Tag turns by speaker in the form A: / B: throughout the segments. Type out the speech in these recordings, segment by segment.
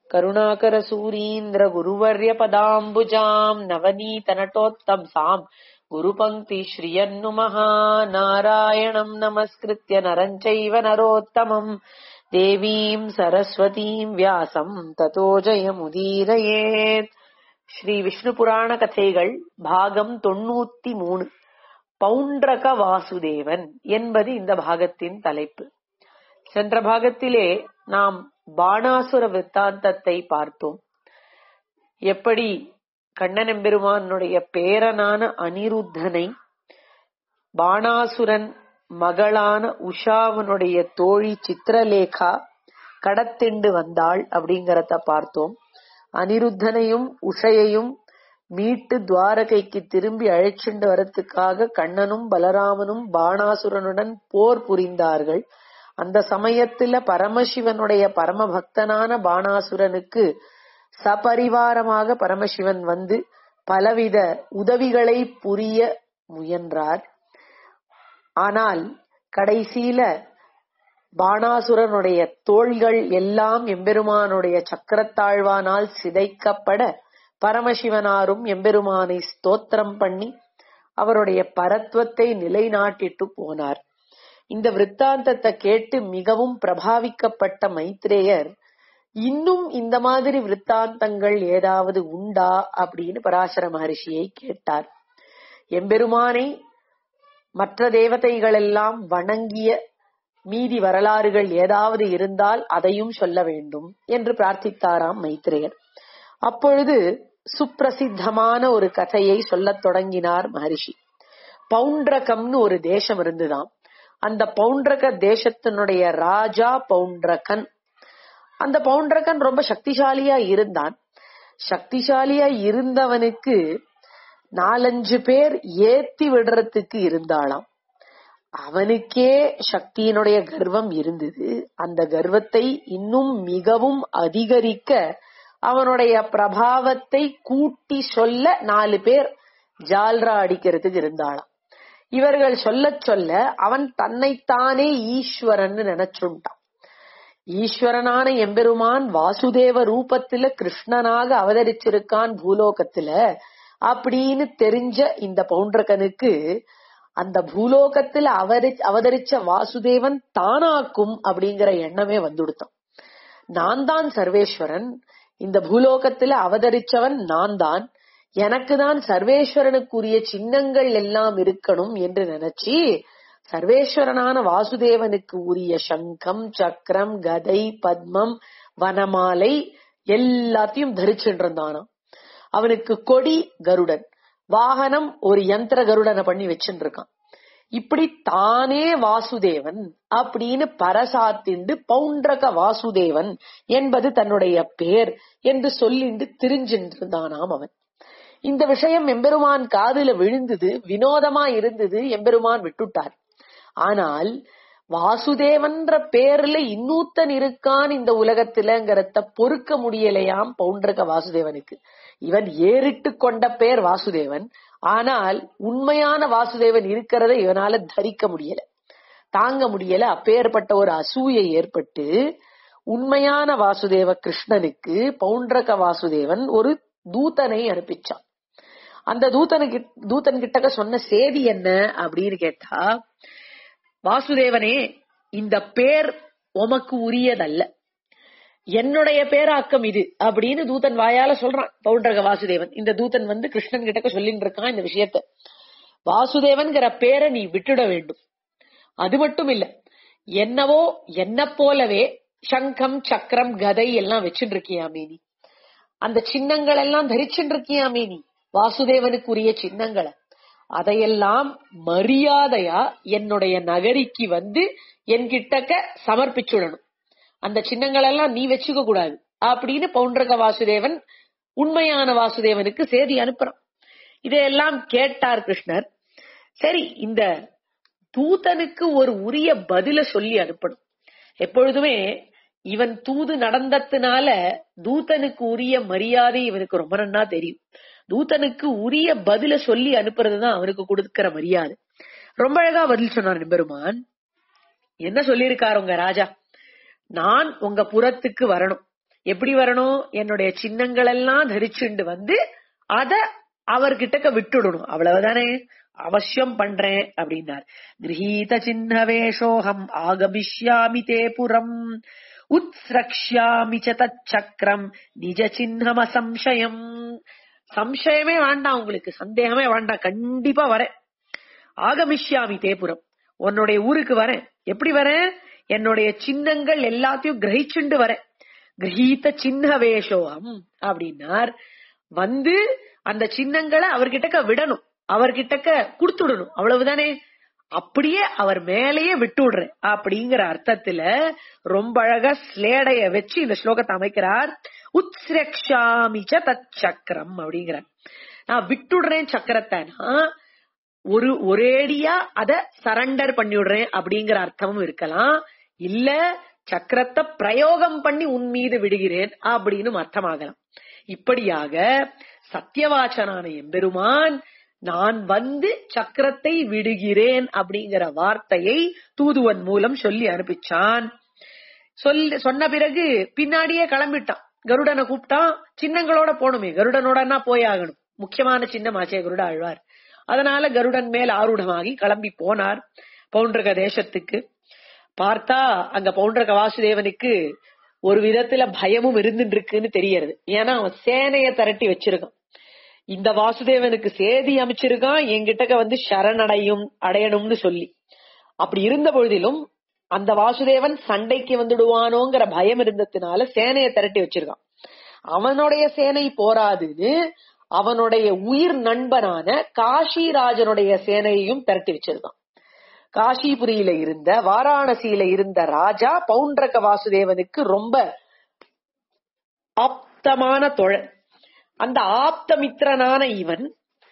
A: करुणाकरसूरीन्द्र गुरुवर्यपदाम्बुजाम् नवनीतनटोत्तंसाम् गुरुपङ्क्तिश्रियन्नुमः नारायणम् नमस्कृत्य नरम् चैव नरोत्तमम् देवीम् सरस्वतीम् व्यासम् ततो जयमुदीरयेत् ஸ்ரீ விஷ்ணு புராண கதைகள் பாகம் தொண்ணூத்தி மூணு பவுண்டரக வாசுதேவன் என்பது இந்த பாகத்தின் தலைப்பு சென்ற பாகத்திலே நாம் பாணாசுர வித்தாந்தத்தை பார்த்தோம் எப்படி கண்ணன் எம்பெருமானுடைய பேரனான அனிருத்தனை பாணாசுரன் மகளான உஷாவனுடைய தோழி சித்திரலேகா கடத்திண்டு வந்தாள் அப்படிங்கறத பார்த்தோம் அனிருத்தனையும் உஷையையும் மீட்டு துவாரகைக்கு திரும்பி அழைச்சிண்டு வரத்துக்காக கண்ணனும் பலராமனும் பாணாசுரனுடன் போர் புரிந்தார்கள் அந்த சமயத்துல பரமசிவனுடைய பரம பக்தனான பாணாசுரனுக்கு சபரிவாரமாக பரமசிவன் வந்து பலவித உதவிகளை புரிய முயன்றார் ஆனால் கடைசியில பாணாசுரனுடைய தோள்கள் எல்லாம் எம்பெருமானுடைய சக்கரத்தாழ்வானால் சிதைக்கப்பட பரமசிவனாரும் எம்பெருமானை ஸ்தோத்திரம் பண்ணி அவருடைய பரத்வத்தை நிலைநாட்டிட்டு போனார் இந்த விற்த்தாந்தத்தை கேட்டு மிகவும் பிரபாவிக்கப்பட்ட மைத்ரேயர் இன்னும் இந்த மாதிரி விற்த்தாந்தங்கள் ஏதாவது உண்டா அப்படின்னு பராசர மகர்ஷியை கேட்டார் எம்பெருமானை மற்ற தேவதைகள் எல்லாம் வணங்கிய மீதி வரலாறுகள் ஏதாவது இருந்தால் அதையும் சொல்ல வேண்டும் என்று பிரார்த்தித்தாராம் மைத்ரேயர் அப்பொழுது சுப்பிரசித்தமான ஒரு கதையை சொல்லத் தொடங்கினார் மகரிஷி பவுண்டரகம்னு ஒரு தேசம் இருந்துதாம் அந்த பவுண்டரக தேசத்தினுடைய ராஜா பவுண்டரகன் அந்த பவுண்டரகன் ரொம்ப சக்திசாலியா இருந்தான் சக்திசாலியா இருந்தவனுக்கு நாலஞ்சு பேர் ஏத்தி விடுறதுக்கு இருந்தாளாம் அவனுக்கே சக்தியினுடைய கர்வம் இருந்தது அந்த கர்வத்தை இன்னும் மிகவும் அதிகரிக்க அவனுடைய பிரபாவத்தை கூட்டி சொல்ல நாலு பேர் ஜால்ரா அடிக்கிறதுக்கு இருந்தாளாம் இவர்கள் சொல்ல சொல்ல அவன் தன்னைத்தானே ஈஸ்வரன் நினைச்சுட்டான் ஈஸ்வரனான எம்பெருமான் வாசுதேவ ரூபத்துல கிருஷ்ணனாக அவதரிச்சிருக்கான் பூலோகத்துல அப்படின்னு தெரிஞ்ச இந்த பவுண்டரகனுக்கு அந்த பூலோகத்துல அவரி அவதரிச்ச வாசுதேவன் தானாக்கும் அப்படிங்கிற எண்ணமே வந்துடுத்தான் நான் தான் சர்வேஸ்வரன் இந்த பூலோகத்துல அவதரிச்சவன் நான் தான் எனக்கு தான் சர்வேஸ்வரனுக்குரிய சின்னங்கள் எல்லாம் இருக்கணும் என்று நினைச்சு சர்வேஸ்வரனான வாசுதேவனுக்கு உரிய சங்கம் சக்கரம் கதை பத்மம் வனமாலை எல்லாத்தையும் தரிச்சுட்டு இருந்தானாம் அவனுக்கு கொடி கருடன் வாகனம் ஒரு யந்திர கருடனை பண்ணி வச்சுட்டு இருக்கான் இப்படி தானே வாசுதேவன் அப்படின்னு பரசாத்திண்டு பவுண்டரக வாசுதேவன் என்பது தன்னுடைய பேர் என்று சொல்லிண்டு திரிஞ்சின்றிருந்தானாம் அவன் இந்த விஷயம் எம்பெருமான் காதுல விழுந்தது வினோதமா இருந்தது எம்பெருமான் விட்டுட்டார் ஆனால் வாசுதேவன்ற பேர்ல இன்னூத்தன் இருக்கான் இந்த உலகத்திலங்கிறத பொறுக்க முடியலையாம் பவுண்டரக வாசுதேவனுக்கு இவன் ஏறிட்டு கொண்ட பேர் வாசுதேவன் ஆனால் உண்மையான வாசுதேவன் இருக்கிறத இவனால தரிக்க முடியல தாங்க முடியல அப்பேற்பட்ட ஒரு அசூயை ஏற்பட்டு உண்மையான வாசுதேவ கிருஷ்ணனுக்கு பவுண்டரக வாசுதேவன் ஒரு தூதனை அனுப்பிச்சான் அந்த தூதனுக்கு தூதன் கிட்டக்க சொன்ன செய்தி என்ன அப்படின்னு கேட்டா வாசுதேவனே இந்த பேர் உமக்கு உரியதல்ல என்னுடைய பேராக்கம் இது அப்படின்னு தூதன் வாயால சொல்றான் பவுண்டரக வாசுதேவன் இந்த தூதன் வந்து கிருஷ்ணன் கிட்டக்க சொல்லிட்டு இருக்கான் இந்த விஷயத்த வாசுதேவன்கிற பேரை நீ விட்டுட வேண்டும் அது மட்டும் இல்ல என்னவோ என்ன போலவே சங்கம் சக்கரம் கதை எல்லாம் வச்சுட்டு இருக்கியாமே நீ அந்த சின்னங்கள் எல்லாம் தரிச்சுட்டு இருக்கியாமே நீ வாசுதேவனுக்குரிய சின்னங்களை அதையெல்லாம் மரியாதையா என்னுடைய நகரிக்கு வந்து என்கிட்டக்க சமர்ப்பிச்சுடணும் அந்த சின்னங்கள் எல்லாம் நீ வச்சுக்க கூடாது அப்படின்னு பவுண்டரக வாசுதேவன் உண்மையான வாசுதேவனுக்கு செய்தி அனுப்புறான் இதையெல்லாம் கேட்டார் கிருஷ்ணர் சரி இந்த தூதனுக்கு ஒரு உரிய பதில சொல்லி அனுப்பணும் எப்பொழுதுமே இவன் தூது நடந்ததுனால தூதனுக்கு உரிய மரியாதை இவனுக்கு ரொம்ப நன்னா தெரியும் தூதனுக்கு உரிய பதில சொல்லி அனுப்புறதுதான் அவனுக்கு கொடுக்கிற மரியாதை ரொம்ப அழகா பதில் சொன்னார் பெருமான் என்ன சொல்லியிருக்காரு உங்க ராஜா நான் உங்க புறத்துக்கு வரணும் எப்படி வரணும் என்னுடைய சின்னங்கள் எல்லாம் தரிச்சுண்டு வந்து அத அவர்கிட்டக்க விட்டுடணும் அவ்வளவுதானே அவசியம் பண்றேன் அப்படின்னார் கிரகீத சின்ன வேஷோகம் ஆகமிஷ்யாமி தே புறம் உத்ஸ்ரக்ஷ்யாமி ச தச்சக்கரம் நிஜ சின்னம சம்சயம் சம்சயமே வேண்டாம் உங்களுக்கு சந்தேகமே வேண்டாம் கண்டிப்பா வரேன் ஆகமிஷ்யாமி தேபுரம் உன்னுடைய ஊருக்கு வரேன் எப்படி வரேன் என்னுடைய சின்னங்கள் எல்லாத்தையும் கிரகிச்சுண்டு வரேன் கிரகீத சின்ன வேஷோகம் அப்படின்னார் வந்து அந்த சின்னங்களை அவர்கிட்டக்க விடணும் அவர்கிட்டக்க கொடுத்துடணும் அவ்வளவுதானே அப்படியே அவர் மேலேயே விட்டு விடுறேன் அப்படிங்கிற அர்த்தத்துல ரொம்ப அழகா ஸ்லேடைய வச்சு இந்த ஸ்லோகத்தை அமைக்கிறார் உத்ஸ்ரக்ஷாமிச்ச தத் சக்கரம் அப்படிங்கிறார் நான் விட்டுடுறேன் சக்கரத்தைனா ஒரு ஒரேடியா அத சரண்டர் பண்ணிவிடுறேன் அப்படிங்கிற அர்த்தமும் இருக்கலாம் இல்ல சக்கரத்தை பிரயோகம் பண்ணி உன் மீது விடுகிறேன் அப்படின்னு அர்த்தமாகலாம் இப்படியாக சத்தியவாச்சனான எம்பெருமான் நான் வந்து சக்கரத்தை விடுகிறேன் அப்படிங்கிற வார்த்தையை தூதுவன் மூலம் சொல்லி அனுப்பிச்சான் சொல்லி சொன்ன பிறகு பின்னாடியே கிளம்பிட்டான் கருடனை கூப்பிட்டான் சின்னங்களோட போகணுமே கருடனோடனா போயாகணும் முக்கியமான சின்னமாச்சே கருட ஆழ்வார் அதனால கருடன் மேல் ஆரூடமாகி கிளம்பி போனார் பவுண்டரக தேசத்துக்கு பார்த்தா அங்க பவுண்டரக வாசுதேவனுக்கு ஒரு விதத்துல பயமும் இருந்துட்டு இருக்குன்னு தெரியறது ஏன்னா அவன் சேனைய திரட்டி வச்சிருக்கான் இந்த வாசுதேவனுக்கு சேதி அமைச்சிருக்கான் என்கிட்டக்க வந்து சரணடையும் அடையணும்னு சொல்லி அப்படி இருந்த பொழுதிலும் அந்த வாசுதேவன் சண்டைக்கு வந்துடுவானோங்கிற பயம் இருந்ததுனால சேனைய திரட்டி வச்சிருக்கான் அவனுடைய சேனை போராதுன்னு அவனுடைய உயிர் நண்பனான காஷிராஜனுடைய சேனையையும் திரட்டி வச்சிருக்கான் காஷிபுரியில இருந்த வாராணசியில இருந்த ராஜா பவுண்டரக வாசுதேவனுக்கு ரொம்ப ஆப்தமான தொழன் அந்த ஆப்த மித்திரனான இவன்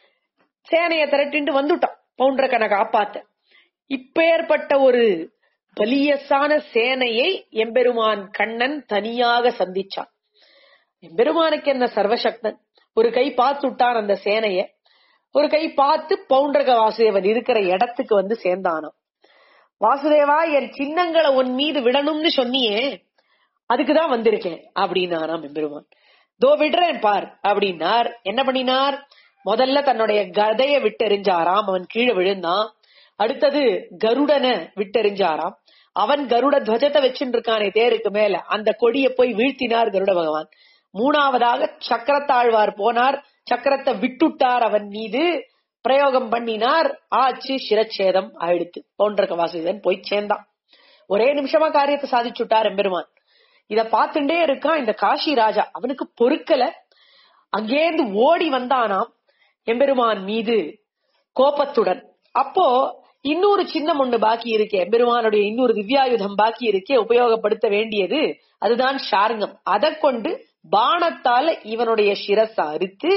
A: சேனைய திரட்டிண்டு வந்துட்டான் பவுண்டரகனை காப்பாத்த இப்பேற்பட்ட ஒரு பலியசான சேனையை எம்பெருமான் கண்ணன் தனியாக சந்திச்சான் எம்பெருமானுக்கு என்ன சர்வசக்தன் ஒரு கை பார்த்து விட்டான் அந்த சேனைய ஒரு கை பார்த்து பவுண்டரக வாசுதேவன் இருக்கிற இடத்துக்கு வந்து சேர்ந்தானாம் வாசுதேவா என் சின்னங்களை உன் மீது விடணும்னு சொன்னியே அதுக்குதான் வந்திருக்கேன் அப்படின்னாராம் எம்பெருமான் தோ விடுறேன் பார் அப்படின்னார் என்ன பண்ணினார் முதல்ல தன்னுடைய கதைய விட்டெறிஞ்சாராம் அவன் கீழே விழுந்தான் அடுத்தது கருடனை விட்டெறிஞ்சாராம் அவன் கருட துவஜத்தை வச்சுட்டு இருக்கானே தேருக்கு மேல அந்த கொடியை போய் வீழ்த்தினார் கருட பகவான் மூணாவதாக சக்கரத்தாழ்வார் போனார் சக்கரத்தை விட்டுட்டார் அவன் மீது பிரயோகம் பண்ணினார் ஆச்சு சிரச்சேதம் ஆயிடுத்து பவுண்டரக வாசுதேவன் போய் சேர்ந்தான் ஒரே நிமிஷமா காரியத்தை சாதிச்சுட்டார் எம்பெருமான் இத பார்த்துட்டே இருக்கான் இந்த காஷி ராஜா அவனுக்கு பொறுக்கல அங்கேருந்து ஓடி வந்தானாம் எம்பெருமான் மீது கோபத்துடன் அப்போ இன்னொரு சின்னம் ஒண்ணு பாக்கி இருக்கே எம்பெருமானுடைய இன்னொரு திவ்யாயுதம் பாக்கி இருக்கே உபயோகப்படுத்த வேண்டியது அதுதான் ஷார்ங்கம் அதை கொண்டு பானத்தால இவனுடைய சிரஸ அறுத்து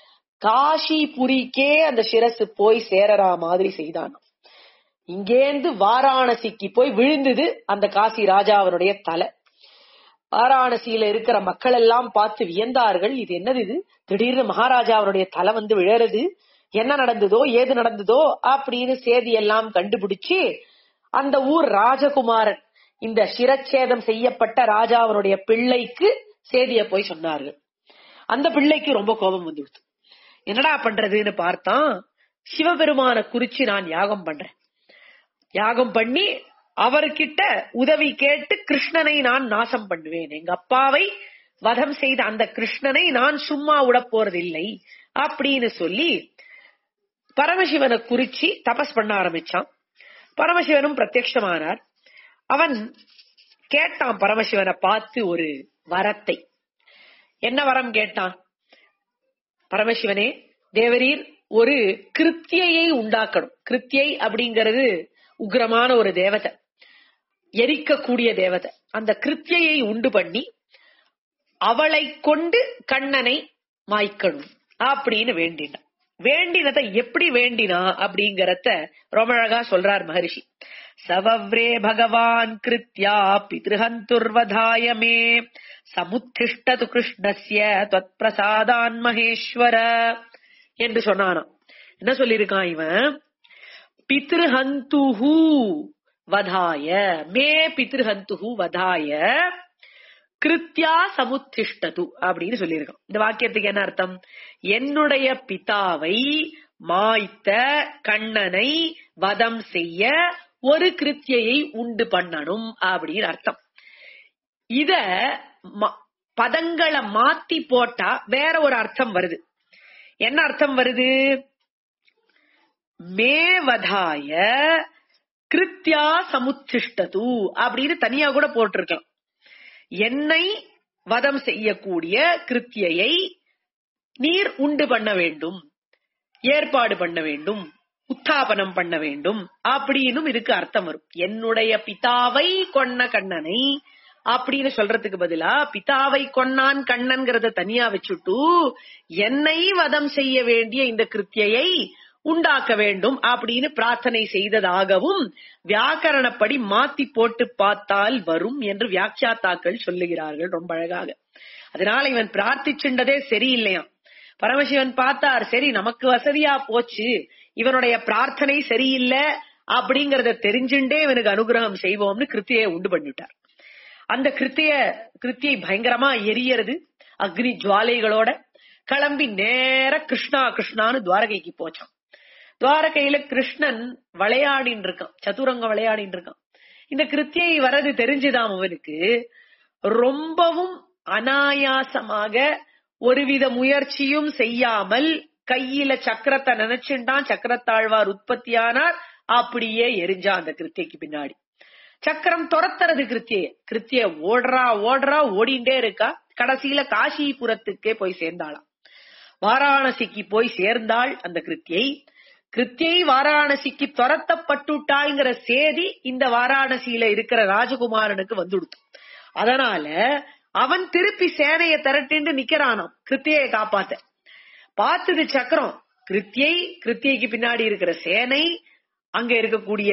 A: காஷிபுரிக்கே அந்த சிரசு போய் சேரறா மாதிரி செய்தான் இங்கேந்து வாராணசிக்கு போய் விழுந்தது அந்த காசி ராஜாவனுடைய தலை வாராணசியில இருக்கிற மக்கள் எல்லாம் பார்த்து வியந்தார்கள் இது என்னது இது திடீர்னு மகாராஜா அவருடைய தலை வந்து விழறது என்ன நடந்ததோ ஏது நடந்ததோ அப்படின்னு சேதி எல்லாம் கண்டுபிடிச்சு அந்த ஊர் ராஜகுமாரன் இந்த சிரச்சேதம் செய்யப்பட்ட ராஜாவனுடைய பிள்ளைக்கு சேதிய போய் சொன்னார்கள் அந்த பிள்ளைக்கு ரொம்ப கோபம் வந்துடுது என்னடா பண்றதுன்னு பார்த்தான் சிவபெருமான குறிச்சு நான் யாகம் பண்றேன் யாகம் பண்ணி அவர்கிட்ட உதவி கேட்டு கிருஷ்ணனை நான் நாசம் பண்ணுவேன் எங்க அப்பாவை வதம் செய்த அந்த கிருஷ்ணனை நான் சும்மா விட போறதில்லை அப்படின்னு சொல்லி பரமசிவனை குறிச்சு தபஸ் பண்ண ஆரம்பிச்சான் பரமசிவனும் பிரத்யமானார் அவன் கேட்டான் பரமசிவனை பார்த்து ஒரு வரத்தை என்ன வரம் கேட்டான் பரமசிவனே தேவரீர் ஒரு கிருத்தியை உண்டாக்கணும் கிருத்தியை அப்படிங்கிறது உக்ரமான ஒரு தேவதை எரிக்கக்கூடிய தேவதை அந்த கிருத்தியை உண்டு பண்ணி அவளை கொண்டு கண்ணனை மாய்க்கணும் அப்படின்னு வேண்டினான் வேண்டினதை எப்படி வேண்டினா அப்படிங்கறத ரொம்ப அழகா சொல்றார் மகரிஷி சவவ்ரே பகவான் கிருத்யா பித்ருஹந்துர்வதாய மே சமுத்திஷ்டது கிருஷ்ணஸ்ய தொத் பிரசாதான் மகேஸ்வர என்று சொன்னானாம் என்ன சொல்லியிருக்கான் இவன் பித்ருஹந்துஹு வதாய மே பித்ருஹந்துஹு வதாய கிருத்யா சமுத்திஷ்டது அப்படின்னு சொல்லியிருக்கோம் இந்த வாக்கியத்துக்கு என்ன அர்த்தம் என்னுடைய பிதாவை மாய்த்த கண்ணனை வதம் செய்ய ஒரு கிருத்தியை உண்டு பண்ணணும் அப்படின்னு அர்த்தம் இத ம- பதங்களை மாத்தி போட்டா வேற ஒரு அர்த்தம் வருது என்ன அர்த்தம் வருது மேவதாய கிருத்யா சமுத்திஷ்டது அப்படின்னு தனியா கூட போட்டிருக்கலாம் என்னை வதம் செய்யக்கூடிய கிருத்தியை நீர் உண்டு பண்ண வேண்டும் ஏற்பாடு பண்ண வேண்டும் உத்தாபனம் பண்ண வேண்டும் அப்படின்னும் இதுக்கு அர்த்தம் வரும் என்னுடைய பிதாவை கொன்ன கண்ணனை அப்படின்னு சொல்றதுக்கு பதிலா பிதாவை கொன்னான் கண்ணன்கிறத தனியா வச்சுட்டு என்னை வதம் செய்ய வேண்டிய இந்த கிருத்தியை உண்டாக்க வேண்டும் அப்படின்னு பிரார்த்தனை செய்ததாகவும் வியாக்கரணப்படி மாத்தி போட்டு பார்த்தால் வரும் என்று வியாக்கியாத்தாக்கள் சொல்லுகிறார்கள் ரொம்ப அழகாக அதனால இவன் பிரார்த்திச்சுண்டதே சரியில்லையாம் பரமசிவன் பார்த்தார் சரி நமக்கு வசதியா போச்சு இவனுடைய பிரார்த்தனை சரியில்லை அப்படிங்கறத தெரிஞ்சுண்டே இவனுக்கு அனுகிரகம் செய்வோம்னு கிருத்தியை உண்டு பண்ணிட்டார் அந்த கிருத்திய கிருத்தியை பயங்கரமா எரியறது அக்னி ஜுவாலைகளோட கிளம்பி நேர கிருஷ்ணா கிருஷ்ணான்னு துவாரகைக்கு போச்சான் துவாரகையில கிருஷ்ணன் விளையாடின்னு இருக்கான் சதுரங்க விளையாடின்னு இருக்கான் இந்த கிருத்தியை வரது தெரிஞ்சுதாம் அவனுக்கு ரொம்பவும் அனாயாசமாக ஒருவித முயற்சியும் செய்யாமல் கையில சக்கரத்தை நினைச்சுட்டான் சக்கரத்தாழ்வார் உற்பத்தியானார் அப்படியே எரிஞ்சான் அந்த கிருத்தியைக்கு பின்னாடி சக்கரம் துரத்துறது கிருத்திய கிருத்திய ஓடுறா ஓடுறா ஓடிண்டே இருக்கா கடைசியில காசிபுரத்துக்கே போய் சேர்ந்தாளாம் வாராணசிக்கு போய் சேர்ந்தாள் அந்த கிருத்தியை கிருத்தியை வாராணசிக்கு துரத்தப்பட்டுட்டாள்ங்கிற சேதி இந்த வாராணசியில இருக்கிற ராஜகுமாரனுக்கு வந்துடுத்து அதனால அவன் திருப்பி சேனையை திரட்டிண்டு நிக்கிறானாம் கிருத்தியை காப்பாத்த பார்த்தது சக்கரம் கிருத்தியை கிருத்தியைக்கு பின்னாடி இருக்கிற சேனை அங்க இருக்கக்கூடிய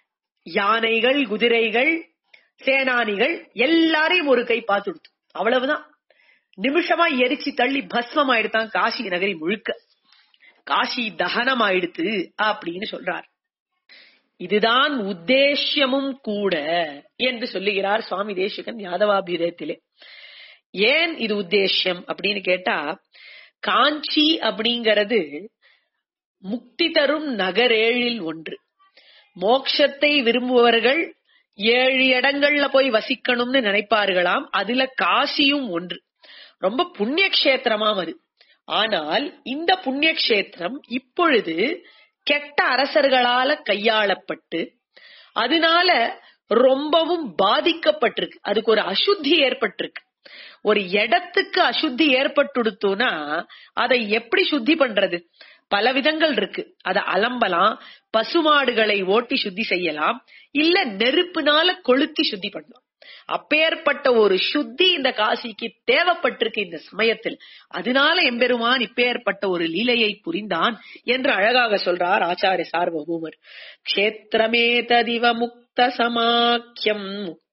A: யானைகள் குதிரைகள் சேனானிகள் எல்லாரையும் ஒரு கை பார்த்துடுத்து அவ்வளவுதான் நிமிஷமா எரிச்சு தள்ளி பஸ்மம் ஆயிடுத்தான் காசி நகரி முழுக்க காசி தகனம் ஆயிடுத்து அப்படின்னு சொல்றார் இதுதான் உத்தேசியமும் கூட என்று சொல்லுகிறார் சுவாமி தேசிகன் யாதவாபியுதயத்திலே ஏன் இது உத்தேசியம் அப்படின்னு கேட்டா காஞ்சி அப்படிங்கிறது முக்தி தரும் நகரேழில் ஒன்று மோட்சத்தை விரும்புபவர்கள் ஏழு இடங்கள்ல போய் வசிக்கணும்னு நினைப்பார்களாம் அதுல காசியும் ஒன்று ரொம்ப புண்ணிய கஷேத்திரமாம் அது ஆனால் இந்த புண்ணிய கஷேத்திரம் இப்பொழுது கெட்ட அரசர்களால கையாளப்பட்டு அதனால ரொம்பவும் பாதிக்கப்பட்டிருக்கு அதுக்கு ஒரு அசுத்தி ஏற்பட்டிருக்கு ஒரு இடத்துக்கு அசுத்தி ஏற்பட்டுடுத்தோம்னா அதை எப்படி சுத்தி பண்றது பல விதங்கள் இருக்கு அத அலம்பலாம் பசுமாடுகளை ஓட்டி சுத்தி செய்யலாம் இல்ல நெருப்புனால கொளுத்தி சுத்தி பண்ணலாம் அப்பேற்பட்ட ஒரு சுத்தி இந்த காசிக்கு தேவைப்பட்டிருக்கு இந்த சமயத்தில் அதனால எம்பெருமான் இப்பேற்பட்ட ஒரு லீலையை புரிந்தான் என்று அழகாக சொல்றார் ஆச்சாரிய சார்வபூமர் கஷேத்திரமே ததிவ முக்த சமாக்கியம்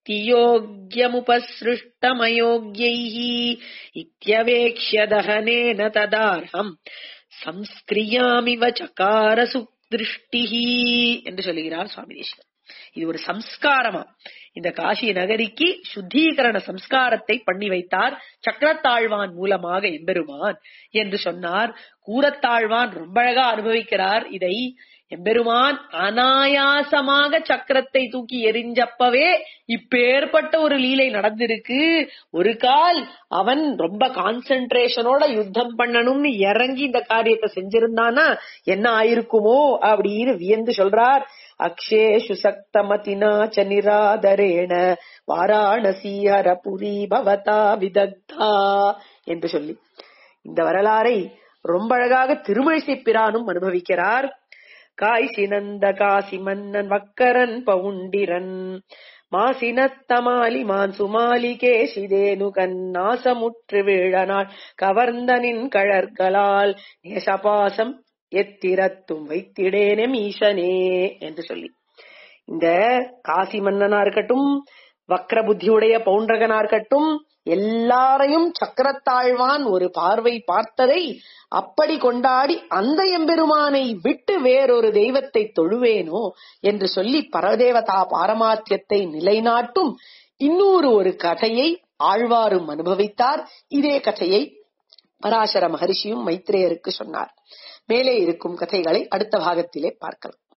A: முக்தியோக்கியமுபசிருஷ்டமயோக்யைः இத்தியவேக்ஷ்ய தகனேன ததார்ஹம் சம்ஸ்கிரியாமிவ சகார சுதிருஷ்டிஹி என்று சொல்லுகிறார் சுவாமி தேசிகன் இது ஒரு சம்ஸ்காரமா இந்த காசி நகரிக்கு சுத்தீகரண சம்ஸ்காரத்தை பண்ணி வைத்தார் சக்கரத்தாழ்வான் மூலமாக எம்பெருமான் என்று சொன்னார் கூரத்தாழ்வான் ரொம்ப அழகா அனுபவிக்கிறார் இதை எம்பெருமான் அனாயாசமாக சக்கரத்தை தூக்கி எரிஞ்சப்பவே இப்பேற்பட்ட ஒரு லீலை நடந்திருக்கு ஒரு கால் அவன் ரொம்ப கான்சென்ட்ரேஷனோட யுத்தம் பண்ணணும்னு இறங்கி இந்த காரியத்தை செஞ்சிருந்தானா என்ன ஆயிருக்குமோ அப்படின்னு வியந்து சொல்றார் அக்ஷேஷு சக்தமதினா ச நிராதரேண வாராணசி ஹரபுரி பவதா விதக்தா என்று சொல்லி இந்த வரலாறை ரொம்ப அழகாக திருமழிசை பிரானும் அனுபவிக்கிறார் காய்சி நந்த காசி மன்னன் வக்கரன் பவுண்டிரன் மாசினத்தமாலி மான் சுமாலி கேசிதேனு கண்ணாசமுற்று வீழனாள் கவர்ந்தனின் கழற்களால் நேசபாசம் எத்திரத்தும் வைத்திடேனே மீசனே என்று சொல்லி இந்த காசி மன்னனா இருக்கட்டும் வக்ர புத்தியுடைய பவுண்டரகனா இருக்கட்டும் எல்லாரையும் சக்கரத்தாழ்வான் ஒரு பார்வை பார்த்ததை அப்படி கொண்டாடி அந்த எம்பெருமானை விட்டு வேறொரு தெய்வத்தை தொழுவேனோ என்று சொல்லி பரதேவதா பாரமாத்தியத்தை நிலைநாட்டும் இன்னொரு ஒரு கதையை ஆழ்வாரும் அனுபவித்தார் இதே கதையை பராசர மகரிஷியும் மைத்ரேயருக்கு சொன்னார் மேலே இருக்கும் கதைகளை அடுத்த பாகத்திலே பார்க்கலாம்